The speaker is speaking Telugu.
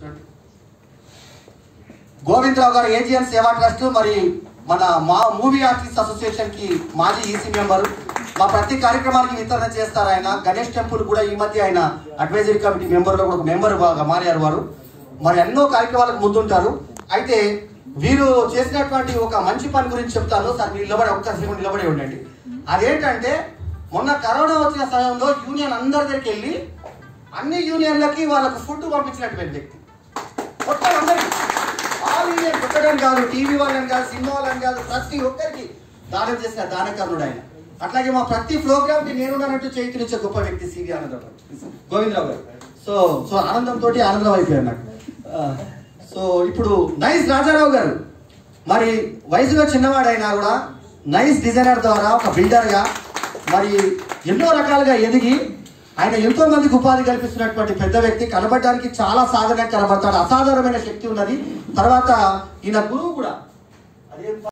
గోవిందరావు గారు ఏజిఎన్ సేవా ట్రస్ట్ మరి మన మా మూవీ ఆర్టిస్ట్ అసోసియేషన్ కి మాజీ ఈసీ మెంబర్ మా ప్రతి కార్యక్రమానికి వితరణ చేస్తారు ఆయన గణేష్ టెంపుల్ కూడా ఈ మధ్య ఆయన అడ్వైజరీ కమిటీ మెంబర్ లో కూడా ఒక మెంబర్ మారారు వారు మరి ఎన్నో కార్యక్రమాలకు ముందుంటారు అయితే వీరు చేసినటువంటి ఒక మంచి పని గురించి చెప్తాను సార్ మీరు నిలబడి ఒక్కసారి నిలబడి ఉండండి అదేంటంటే మొన్న కరోనా వచ్చిన సమయంలో యూనియన్ అందరి దగ్గరికి వెళ్ళి అన్ని యూనియన్లకి వాళ్ళకు ఫుడ్ పంపించినటువంటి వ్యక్తి మొత్తం అందరికి ఆల్ ఇండియా పుట్టడం కాదు టీవీ వాళ్ళని కాదు సినిమా వాళ్ళని కాదు ప్రతి ఒక్కరికి దానం చేసిన దానకర్ణుడు ఆయన అట్లాగే మా ప్రతి ప్రోగ్రామ్ కి నేనున్నట్టు చేయించే గొప్ప వ్యక్తి సివి ఆనందరావు గోవిందరావు గారు సో సో ఆనందంతో ఆనందం అయిపోయారు నాకు ఆ, సో ఇప్పుడు నైస్ రాజారావు గారు మరి వయసులో చిన్నవాడైనా కూడా నైస్ డిజైనర్ ద్వారా ఒక బిల్డర్ గా మరి ఎన్నో రకాలుగా ఎదిగి ఆయన ఎంతో మందికి ఉపాధి కల్పిస్తున్నటువంటి పెద్ద వ్యక్తి కనబడడానికి చాలా సాధన కనబడతాడు అసాధారణమైన శక్తి ఉన్నది తర్వాత ఈయన గురువు కూడా అదే